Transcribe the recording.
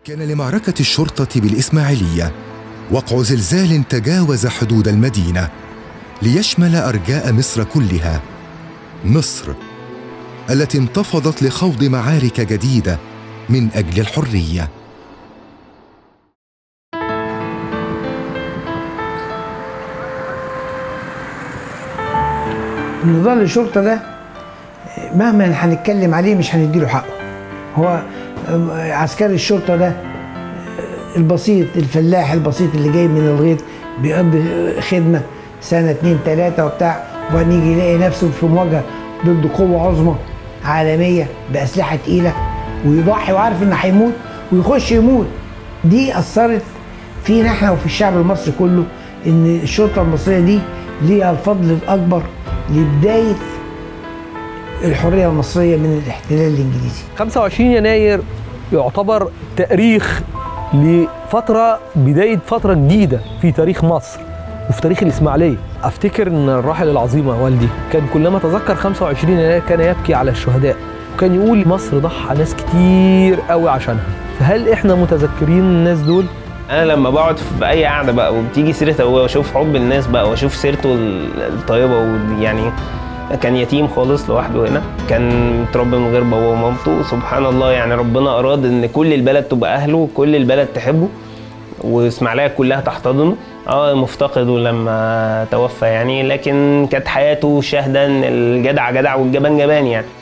كان لمعركة الشرطة بالإسماعيلية وقع زلزال تجاوز حدود المدينة ليشمل أرجاء مصر كلها مصر التي انتفضت لخوض معارك جديدة من أجل الحرية نظام الشرطة ده مهما هنتكلم عليه مش هنديله حقه هو عسكري الشرطة ده البسيط الفلاح البسيط اللي جاي من الغيط بيقضي خدمة سنة اتنين تلاتة وبتاع وبعدين يجي يلاقي نفسه في مواجهة ضد قوة عظمى عالمية بأسلحة تقيلة ويضحي وعارف إنه هيموت ويخش يموت دي أثرت فينا احنا وفي الشعب المصري كله إن الشرطة المصرية دي ليها الفضل الأكبر لبداية الحرية المصرية من الاحتلال الإنجليزي 25 يناير يعتبر تاريخ لفترة بداية فترة جديدة في تاريخ مصر وفي تاريخ الإسماعيلية أفتكر أن الراحل العظيم والدي كان كلما تذكر 25 يناير كان يبكي على الشهداء وكان يقول مصر ضحى ناس كتير قوي عشانها فهل إحنا متذكرين الناس دول؟ انا لما بقعد في اي قعده بقى وبتيجي سيره ابويا واشوف حب الناس بقى واشوف سيرته الطيبه ويعني كان يتيم خالص لوحده هنا كان متربي من غير بابا ومامته سبحان الله يعني ربنا اراد ان كل البلد تبقى اهله وكل البلد تحبه واسماعيليه كلها تحتضنه اه مفتقده لما توفى يعني لكن كانت حياته شاهده ان الجدع جدع والجبان جبان يعني